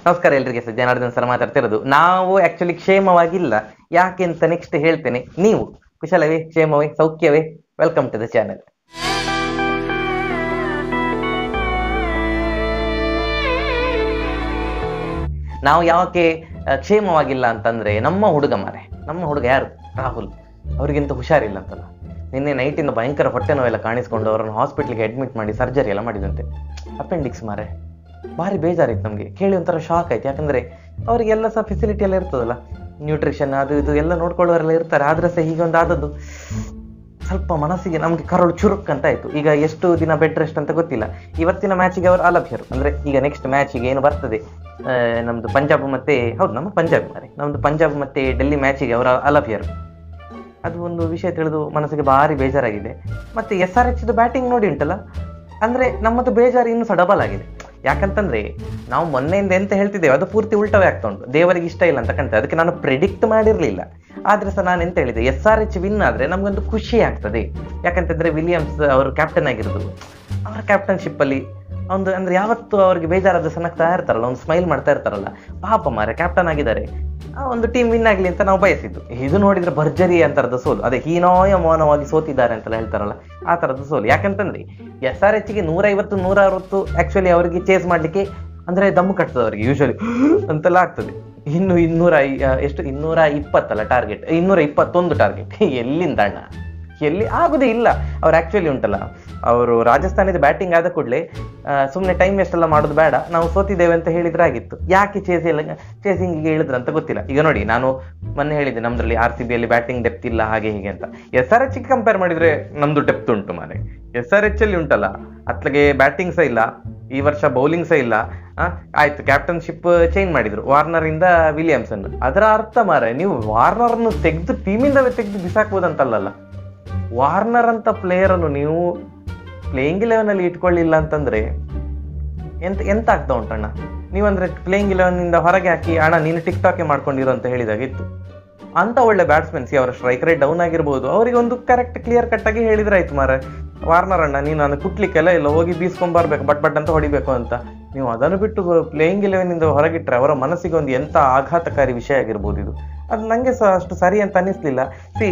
ನಮಸ್ಕಾರ ಎಲ್ರಿಗೆ sir Janardhan sir ಮಾತಾಡ್ತಿರೋದು ನಾವು ಆಕ್ಚುಲಿ ಕ್ಷೇಮವಾಗಿಲ್ಲ ಯಾಕೆ ಅಂತ ನೆಕ್ಸ್ಟ್ ಹೇಳ್ತೇನೆ ನೀವು ಕುಶಲವೇ ಕ್ಷೇಮವೇ ಸೌಖ್ಯವೇ ವೆಲ್ಕಮ್ ಟು ದ ಚಾನೆಲ್ ನಾವು ಯಾಕೆ ಆ, ಕ್ಷೇಮವಾಗಿಲ್ಲ ಅಂತಂದ್ರೆ ನಮ್ಮ ಹುಡುಗ ಮಾರೆ ನಮ್ಮ ಹುಡುಗ ಯಾರು ರಾಹುಲ್ ಅವ್ರಿಗಿಂತ ಹುಷಾರಿಲ್ಲ ಅಂತಲ್ಲ ನಿನ್ನೆ ನೈಟಿಂದ ಭಯಂಕರ ಹೊಟ್ಟೆ ನೋವೆಲ್ಲ ಕಾಣಿಸ್ಕೊಂಡು ಅವರನ್ನು ಹಾಸ್ಪಿಟ್ಲಿಗೆ ಅಡ್ಮಿಟ್ ಮಾಡಿ ಸರ್ಜರಿ ಎಲ್ಲ ಮಾಡಿದಂತೆ ಅಪೆಂಡಿಕ್ಸ್ ಮಾರೆ ಭಾರಿ ಬೇಜಾರಿತ್ತು ನಮಗೆ ಕೇಳಿ ಒಂಥರ ಶಾಕ್ ಆಯ್ತು ಯಾಕಂದ್ರೆ ಅವರಿಗೆಲ್ಲ ಸಹ ಫೆಸಿಲಿಟಿ ಎಲ್ಲ ಇರ್ತದಲ್ಲ ನ್ಯೂಟ್ರಿಷನ್ ಅದು ಇದು ಎಲ್ಲ ನೋಡ್ಕೊಳ್ಳೋರೆಲ್ಲ ಇರ್ತಾರೆ ಆದ್ರೆ ಸಹ ಹೀಗೊಂದು ಆದದ್ದು ಸ್ವಲ್ಪ ಮನಸ್ಸಿಗೆ ನಮ್ಗೆ ಕರಳು ಚುರುಕ್ ಅಂತ ಆಯ್ತು ಈಗ ಎಷ್ಟು ದಿನ ಬೆಡ್ ರೆಸ್ಟ್ ಅಂತ ಗೊತ್ತಿಲ್ಲ ಇವತ್ತಿನ ಮ್ಯಾಚಿಗೆ ಅವರು ಅಲಭ್ಯರು ಅಂದ್ರೆ ಈಗ ನೆಕ್ಸ್ಟ್ ಮ್ಯಾಚಿಗೆ ಏನು ಬರ್ತದೆ ಆ, ನಮ್ದು ಪಂಜಾಬ್ ಮತ್ತೆ ಹೌದು ನಮ್ಮ ಪಂಜಾಬ್ ಮಾರೆ ನಮ್ದು ಪಂಜಾಬ್ ಮತ್ತೆ ಡೆಲ್ಲಿ ಮ್ಯಾಚಿಗೆ ಅವರ ಅಲಭ್ಯರು ಅದು ಒಂದು ವಿಷಯ ತಿಳಿದು ಮನಸ್ಸಿಗೆ ಭಾರಿ ಬೇಜಾರಾಗಿದೆ ಮತ್ತೆ ಎಸ್ ಆರ್ ಎಚ್ ಬ್ಯಾಟಿಂಗ್ ನೋಡಿ ಉಂಟಲ್ಲ ಅಂದ್ರೆ ನಮ್ಮದು ಬೇಜಾರು ಇನ್ನೂ ಸಹ ಡಬಲ್ ಆಗಿದೆ ಯಾಕಂತಂದ್ರೆ ನಾವು ಮೊನ್ನೆಯಿಂದ ಎಂತ ಹೇಳ್ತಿದ್ದೇವೆ ಅದು ಪೂರ್ತಿ ಉಲ್ಟವೇ ಆಗ್ತಾ ಉಂಟು ದೇವರಿಗೆ ಇಷ್ಟ ಇಲ್ಲ ಅಂತ ಕಾಣ್ತದೆ ಅದಕ್ಕೆ ನಾನು ಪ್ರಿಡಿಕ್ಟ್ ಮಾಡಿರ್ಲಿಲ್ಲ ಆದ್ರೆ ಸಹ ನಾನು ಎಂತ ಹೇಳಿದೆ ಎಸ್ ಆರ್ ಎಚ್ ವಿನ್ ಆದ್ರೆ ನಮ್ಗೊಂದು ಖುಷಿ ಆಗ್ತದೆ ಯಾಕಂತಂದ್ರೆ ವಿಲಿಯಮ್ಸ್ ಅವರು ಕ್ಯಾಪ್ಟನ್ ಆಗಿರೋದು ಅವರ ಕ್ಯಾಪ್ಟನ್ಶಿಪ್ ಅಲ್ಲಿ ಒಂದು ಅಂದ್ರೆ ಯಾವತ್ತು ಅವ್ರಿಗೆ ಬೇಜಾರಾದ ಸಹ ನಗ್ತಾ ಇರ್ತಾರಲ್ಲ ಒಂದು ಸ್ಮೈಲ್ ಮಾಡ್ತಾ ಇರ್ತಾರಲ್ಲ ಪಾಪ ಮಾರೆ ಕ್ಯಾಪ್ಟನ್ ಆಗಿದ್ದಾರೆ ಆ ಒಂದು ಟೀಮ್ ವಿನ್ ಆಗ್ಲಿ ಅಂತ ನಾವು ಬಯಸಿದ್ದು ಇದು ನೋಡಿದ್ರೆ ಭರ್ಜರಿ ಅಂತರದ ಸೋಲು ಅದೇ ಹೀನಾಯ ಮೌನವಾಗಿ ಸೋತಿದ್ದಾರೆ ಅಂತೆಲ್ಲ ಹೇಳ್ತಾರಲ್ಲ ಆ ತರದ ಸೋಲು ಯಾಕಂತಂದ್ರೆ ಎಸ್ ಆರ್ ಎಚ್ಗೆ ನೂರೈವತ್ತು ನೂರ ಅರವತ್ತು ಆಕ್ಚುಲಿ ಅವರಿಗೆ ಚೇಸ್ ಮಾಡ್ಲಿಕ್ಕೆ ಅಂದ್ರೆ ದಮ್ಮು ಕಟ್ತದೆ ಅವರಿಗೆ ಯೂಶಲಿ ಅಂತೆಲ್ಲ ಆಗ್ತದೆ ಇನ್ನು ಇನ್ನೂರ ಐ- ಆ, ಎಷ್ಟು ಇನ್ನೂರ ಇಪ್ಪತ್ತಲ್ಲ ಟಾರ್ಗೆಟ್ ಇನ್ನೂರ ಇಪ್ಪತ್ತೊಂದು ಟಾರ್ಗೆಟ್ ಎಲ್ಲಿಂದ ಅಣ್ಣ ಎಲ್ಲಿ ಆಗುದೇ ಇಲ್ಲ ಅವ್ರು ಆಕ್ಚುಲಿ ಉಂಟಲ್ಲ ಅವರು ರಾಜಸ್ಥಾನದ ಬ್ಯಾಟಿಂಗ್ ಆದ ಕೂಡಲೇ ಸುಮ್ಮನೆ ಟೈಮ್ ವೇಸ್ಟ್ ಎಲ್ಲ ಮಾಡೋದು ಬೇಡ ನಾವು ಸೋತಿದ್ದೇವೆ ಅಂತ ಹೇಳಿದ್ರೆ ಆಗಿತ್ತು ಯಾಕೆ ಚೇಸ್ ಇಲ್ಲ ಚೇಸಿಂಗಿಗೆ ಹೇಳಿದ್ರು ಅಂತ ಗೊತ್ತಿಲ್ಲ ಈಗ ನೋಡಿ ನಾನು ಮೊನ್ನೆ ಹೇಳಿದ್ದೆ ನಮ್ದ್ರಲ್ಲಿ ಆರ್ ಸಿ ಬಿಯಲ್ಲಿ ಬ್ಯಾಟಿಂಗ್ ಡೆಪ್ತ್ ಇಲ್ಲ ಹಾಗೆ ಹೀಗೆ ಅಂತ ಎಸ್ ಆರ್ ಎಚ್ ಕಂಪೇರ್ ಮಾಡಿದ್ರೆ ನಮ್ದು ಡೆಪ್ತ್ ಉಂಟು ಮಾರೆ ಎಸ್ ಆರ್ ಎಚ್ ಅಲ್ಲಿ ಉಂಟಲ್ಲ ಅತ್ಲಗೆ ಬ್ಯಾಟಿಂಗ್ ಸಹ ಇಲ್ಲ ಈ ವರ್ಷ ಬೌಲಿಂಗ್ ಸಹ ಇಲ್ಲ ಆ, ಆಯ್ತು ಕ್ಯಾಪ್ಟನ್ಶಿಪ್ ಚೇಂಜ್ ಮಾಡಿದ್ರು ವಾರ್ನರ್ ಇಂದ ವಿಲಿಯಮ್ಸನ್ ಅದರ ಅರ್ಥ ಮಾರೆ ನೀವು ವಾರ್ನರ್ನು ತೆಗೆದು ಟೀಮಿಂದವೇ ತೆಗೆದು ಬಿಸಾಕ್ಬೋದಂತಲ್ಲ ವಾರ್ನರ್ ಅಂತ ಪ್ಲೇಯರ್ ಅನ್ನು ನೀವು ಪ್ಲೇಯಿಂಗ್ ಇಲೆವೆನ್ ಅಲ್ಲಿ ಇಟ್ಕೊಳ್ಳಿಲ್ಲ ಅಂತಂದ್ರೆ ಎಂತ ಎಂತ ಆಗ್ತಾ ಉಂಟಣ್ಣ ನೀವಂದ್ರೆ ಪ್ಲೇಯಿಂಗ್ ಇಲೆವೆನ್ ಇಂದ ಹೊರಗೆ ಹಾಕಿ ಅಣ್ಣ ನೀನು ಟಿಕ್ ಟಾಕೆ ಮಾಡ್ಕೊಂಡಿರೋ ಅಂತ ಹೇಳಿದಾಗಿತ್ತು ಅಂತ ಒಳ್ಳೆ ಬ್ಯಾಟ್ಸ್ಮನ್ಸ್ ಅವರ ಸ್ಟ್ರೈಕ್ ರೇಟ್ ಡೌನ್ ಆಗಿರ್ಬೋದು ಅವರಿಗೆ ಒಂದು ಕರೆಕ್ಟ್ ಕ್ಲಿಯರ್ ಕಟ್ ಆಗಿ ಹೇಳಿದ್ರೆ ಆಯ್ತು ಮಾರೆ ವಾರ್ನರ್ ಅಣ್ಣ ನೀನು ನಾನು ಕುಟ್ಲಿಕ್ಕೆಲ್ಲ ಇಲ್ಲ ಹೋಗಿ ಬೀಸ್ಕೊಂಡ್ ಬರ್ಬೇಕು ಬಟ್ ಬಟ್ ಅಂತ ಹೊಡಿಬೇಕು ಅಂತ ನೀವು ಅದನ್ನು ಬಿಟ್ಟು ಪ್ಲೇಯಿಂಗ್ ಇಲೆವೆನ್ ಇಂದ ಹೊರಗಿಟ್ರೆ ಅವರ ಮನಸ್ಸಿಗೆ ಒಂದು ಎಂತ ಆಘಾತಕಾರಿ ವಿಷಯ ಆಗಿರ್ಬೋದು ಇದು ಅದು ನಂಗೆ ಸಹ ಅಷ್ಟು ಸರಿ ಅಂತ ಅನಿಸ್ಲಿಲ್ಲ ಸಿ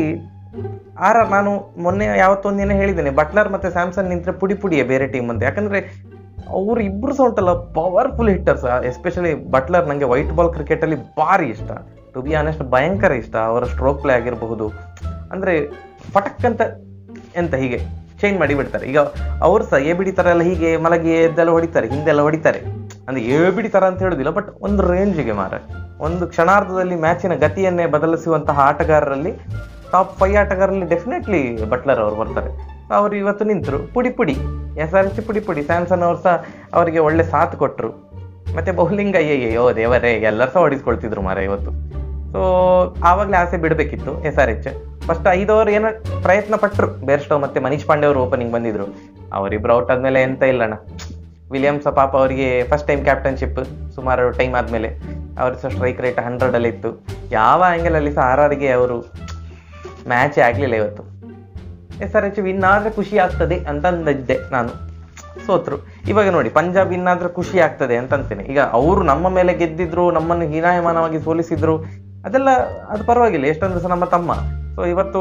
ಆರ ನಾನು ಮೊನ್ನೆ ಯಾವತ್ತೊಂದಿನ ಹೇಳಿದ್ದೇನೆ ಬಟ್ಲರ್ ಮತ್ತೆ ಸ್ಯಾಮ್ಸನ್ ನಿಂತ್ರೆ ಪುಡಿ ಪುಡಿಯೇ ಬೇರೆ ಟೀಮ್ ಅಂತ ಯಾಕಂದ್ರೆ ಅವ್ರು ಇಬ್ರು ಸಹ ಉಂಟಲ್ಲ ಪವರ್ಫುಲ್ ಹಿಟ್ಟರ್ಸ್ ಎಸ್ಪೆಷಲಿ ಬಟ್ಲರ್ ನಂಗೆ ವೈಟ್ ಬಾಲ್ ಕ್ರಿಕೆಟ್ ಅಲ್ಲಿ ಭಾರಿ ಇಷ್ಟ ಟು ಬಿ ಆನೆಸ್ಟ್ ಭಯಂಕರ ಇಷ್ಟ ಅವರ ಸ್ಟ್ರೋಕ್ ಪ್ಲೇ ಆಗಿರಬಹುದು ಅಂದ್ರೆ ಫಟಕ್ ಅಂತ ಎಂತ ಹೀಗೆ ಚೇಂಜ್ ಮಾಡಿ ಬಿಡ್ತಾರೆ ಈಗ ಅವ್ರು ಸಹ ಎ ಬಿಡಿ ತರ ಎಲ್ಲ ಹೀಗೆ ಮಲಗಿ ಎದ್ದೆಲ್ಲ ಹೊಡಿತಾರೆ ಹಿಂದೆಲ್ಲ ಹೊಡಿತಾರೆ ಅಂದ್ರೆ ಎ ಬಿಡಿ ತರ ಅಂತ ಹೇಳುದಿಲ್ಲ ಬಟ್ ಒಂದು ರೇಂಜ್ಗೆ ಮಾರ ಒಂದು ಕ್ಷಣಾರ್ಧದಲ್ಲಿ ಮ್ಯಾಚಿನ ಗತಿಯನ್ನೇ ಬದಲಿಸುವಂತಹ ಆಟಗಾರರಲ್ಲಿ ಟಾಪ್ ಫೈವ್ ಆಟಗಾರರಲ್ಲಿ ಡೆಫಿನೆಟ್ಲಿ ಬಟ್ಲರ್ ಅವರು ಬರ್ತಾರೆ ಅವರು ಇವತ್ತು ನಿಂತರು ಪುಡಿ ಪುಡಿ ಎಸ್ ಆರ್ ಸಿ ಪುಡಿ ಪುಡಿ ಸ್ಯಾಮ್ಸನ್ ಅವ್ರು ಸಹ ಅವರಿಗೆ ಒಳ್ಳೆ ಸಾಥ್ ಕೊಟ್ಟರು ಮತ್ತೆ ಬೌಲಿಂಗ್ ಅಯ್ಯಯ್ಯೋ ದೇವರೇ ಎಲ್ಲರೂ ಸಹ ಹೊಡಿಸ್ಕೊಳ್ತಿದ್ರು ಮಾರ ಇವತ್ತು ಸೊ ಆವಾಗಲೇ ಆಸೆ ಬಿಡಬೇಕಿತ್ತು ಎಸ್ ಆರ್ ಎಚ್ ಫಸ್ಟ್ ಐದು ಓವರ್ ಏನೋ ಪ್ರಯತ್ನ ಪಟ್ಟರು ಬೇರ್ಸ್ಟೋ ಮತ್ತೆ ಮನೀಶ್ ಪಾಂಡೆ ಅವರು ಓಪನಿಂಗ್ ಬಂದಿದ್ರು ಅವರಿಬ್ರು ಔಟ್ ಆದ್ಮೇಲೆ ಎಂತ ಇಲ್ಲಣ್ಣ ವಿಲಿಯಮ್ಸ್ ಪಾಪ ಅವರಿಗೆ ಫಸ್ಟ್ ಟೈಮ್ ಕ್ಯಾಪ್ಟನ್ಶಿಪ್ ಸುಮಾರು ಟೈಮ್ ಆದ್ಮೇಲೆ ಅವ್ರ ಸಹ ಸ್ಟ್ರೈಕ್ ರೇಟ್ ಹಂಡ್ರೆಡ್ ಅಲ್ಲಿ ಇತ್ತು ಯಾವ ಆಂಗಲ್ ಅಲ್ಲಿ ಸಹ ಆರ್ ಆರ್ಗೆ ಅವರು ಮ್ಯಾಚೇ ಆಗ್ಲಿಲ್ಲ ಇವತ್ತು ಎಸ್ ಆರ್ ಎಚ್ ವಿನ್ ಆದ್ರೆ ಖುಷಿ ಆಗ್ತದೆ ಅಂತ ಅಂದಿದ್ದೆ ನಾನು ಸೋತ್ರು ಇವಾಗ ನೋಡಿ ಪಂಜಾಬ್ ವಿನ್ ಆದ್ರೆ ಖುಷಿ ಆಗ್ತದೆ ಅಂತ ಅಂತೇನೆ ಈಗ ಅವರು ನಮ್ಮ ಮೇಲೆ ಗೆದ್ದಿದ್ರು ನಮ್ಮನ್ನು ಹೀನಾಯಮಾನವಾಗಿ ಸೋಲಿಸಿದ್ರು ಅದೆಲ್ಲ ಅದು ಪರವಾಗಿಲ್ಲ ಎಷ್ಟೊಂದು ಸಹ ನಮ್ಮ ತಮ್ಮ ಸೊ ಇವತ್ತು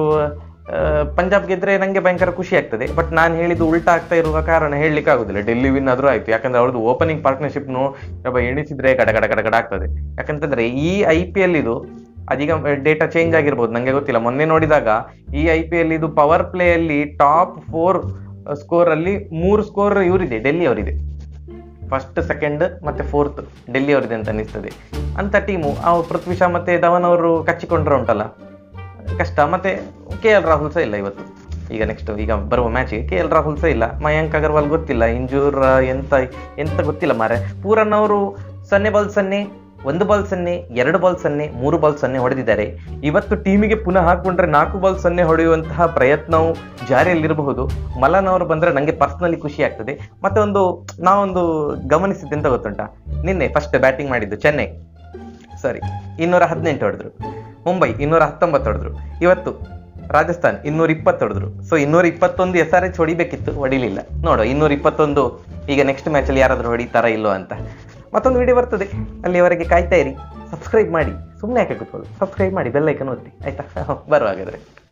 ಆ, ಪಂಜಾಬ್ ಗೆದ್ರೆ ನಂಗೆ ಭಯಂಕರ ಖುಷಿ ಆಗ್ತದೆ ಬಟ್ ನಾನು ಹೇಳಿದ್ದು ಉಲ್ಟಾ ಆಗ್ತಾ ಇರುವ ಕಾರಣ ಹೇಳಲಿಕ್ಕೆ ಆಗುದಿಲ್ಲ ಡೆಲ್ಲಿ ವಿನ್ ಆದ್ರೂ ಆಯ್ತು ಯಾಕಂದ್ರೆ ಅವ್ರದ್ದು ಓಪನಿಂಗ್ ಪಾರ್ಟ್ನರ್ಶಿಪ್ ಎಣಿಸಿದ್ರೆ ಗಡ ಗಡ ಗಡ ಗಡ ಆಗ್ತದೆ ಯಾಕಂತಂದ್ರೆ ಈ ಐ ಪಿ ಎಲ್ ಇದು ಅದೀಗ ಡೇಟಾ ಚೇಂಜ್ ಆಗಿರ್ಬೋದು ನಂಗೆ ಗೊತ್ತಿಲ್ಲ ಮೊನ್ನೆ ನೋಡಿದಾಗ ಈ ಐ ಪಿ ಎಲ್ ಇದು ಪವರ್ ಪ್ಲೇ ಅಲ್ಲಿ ಟಾಪ್ ಫೋರ್ ಸ್ಕೋರ್ ಅಲ್ಲಿ ಮೂರು ಸ್ಕೋರ್ ಇವರಿದೆ ಡೆಲ್ಲಿ ಅವರಿದೆ ಫಸ್ಟ್ ಸೆಕೆಂಡ್ ಮತ್ತೆ ಫೋರ್ತ್ ಡೆಲ್ಲಿ ಅವರಿದೆ ಅಂತ ಅನಿಸ್ತದೆ ಅಂತ ಟೀಮು ಆ ಪೃಥ್ವಿ ಶಾ ಮತ್ತೆ ಧವನ್ ಅವರು ಕಚ್ಚಿಕೊಂಡ್ರೆ ಉಂಟಲ್ಲ ಕಷ್ಟ ಮತ್ತೆ ಕೆ ಎಲ್ ರಾಹುಲ್ ಸಹ ಇಲ್ಲ ಇವತ್ತು ಈಗ ನೆಕ್ಸ್ಟ್ ಈಗ ಬರುವ ಮ್ಯಾಚಿಗೆ ಕೆ ಎಲ್ ರಾಹುಲ್ ಸಹ ಇಲ್ಲ ಮಯಾಂಕ್ ಅಗರ್ವಾಲ್ ಗೊತ್ತಿಲ್ಲ ಇಂಜೂರ್ ಎಂತ ಎಂತ ಗೊತ್ತಿಲ್ಲ ಮಾರೆ ಪೂರನ್ ಅವರು ಸೊನ್ನೆ ಬಾಲ್ ಸೊನ್ನೆ ಒಂದು ಬಾಲ್ ಸೊನ್ನೆ ಎರಡು ಬಾಲ್ ಸೊನ್ನೆ ಮೂರು ಬಾಲ್ ಸೊನ್ನೆ ಹೊಡೆದಿದ್ದಾರೆ ಇವತ್ತು ಟೀಮಿಗೆ ಪುನಃ ಹಾಕೊಂಡ್ರೆ ನಾಲ್ಕು ಬಾಲ್ ಸೊನ್ನೆ ಹೊಡೆಯುವಂತಹ ಪ್ರಯತ್ನವು ಜಾರಿಯಲ್ಲಿರಬಹುದು ಮಲನ್ ಅವರು ಬಂದ್ರೆ ನಂಗೆ ಪರ್ಸನಲಿ ಖುಷಿ ಆಗ್ತದೆ ಮತ್ತೆ ಒಂದು ನಾವೊಂದು ಗಮನಿಸಿದ್ದೆ ಅಂತ ಗೊತ್ತುಂಟಾ ನಿನ್ನೆ ಫಸ್ಟ್ ಬ್ಯಾಟಿಂಗ್ ಮಾಡಿದ್ದು ಚೆನ್ನೈ ಸಾರಿ ಇನ್ನೂರ ಹದಿನೆಂಟು ಹೊಡೆದ್ರು ಮುಂಬೈ ಇನ್ನೂರ ಹತ್ತೊಂಬತ್ತು ಹೊಡೆದ್ರು ಇವತ್ತು ರಾಜಸ್ಥಾನ್ ಇನ್ನೂರ ಇಪ್ಪತ್ತು ಹೊಡೆದ್ರು ಸೊ ಇನ್ನೂರ ಇಪ್ಪತ್ತೊಂದು ಎಸ್ ಆರ್ ಎಚ್ ಹೊಡಿಬೇಕಿತ್ತು ಹೊಡಿಲಿಲ್ಲ ನೋಡು ಇನ್ನೂರ ಇಪ್ಪತ್ತೊಂದು ಈಗ ನೆಕ್ಸ್ಟ್ ಮ್ಯಾಚಲ್ಲಿ ಯಾರಾದ್ರೂ ಹೊಡಿತಾರಾ ಇಲ್ಲೋ ಅಂತ ಮತ್ತೊಂದು ವಿಡಿಯೋ ಬರ್ತದೆ ಅಲ್ಲಿವರೆಗೆ ಕಾಯ್ತಾ ಇರಿ ಸಬ್ಸ್ಕ್ರೈಬ್ ಮಾಡಿ ಸುಮ್ಮನೆ ಯಾಕೆ ಕೂತ್ಕೊಳ್ಳಿ ಸಬ್ಸ್ಕ್ರೈಬ್ ಮಾಡಿ ಬೆಲ್ಲೈಕನ್ ಒತ್ತಿ ಆಯ್ತಾ ಬರುವ ಹಾಗಾದ್ರೆ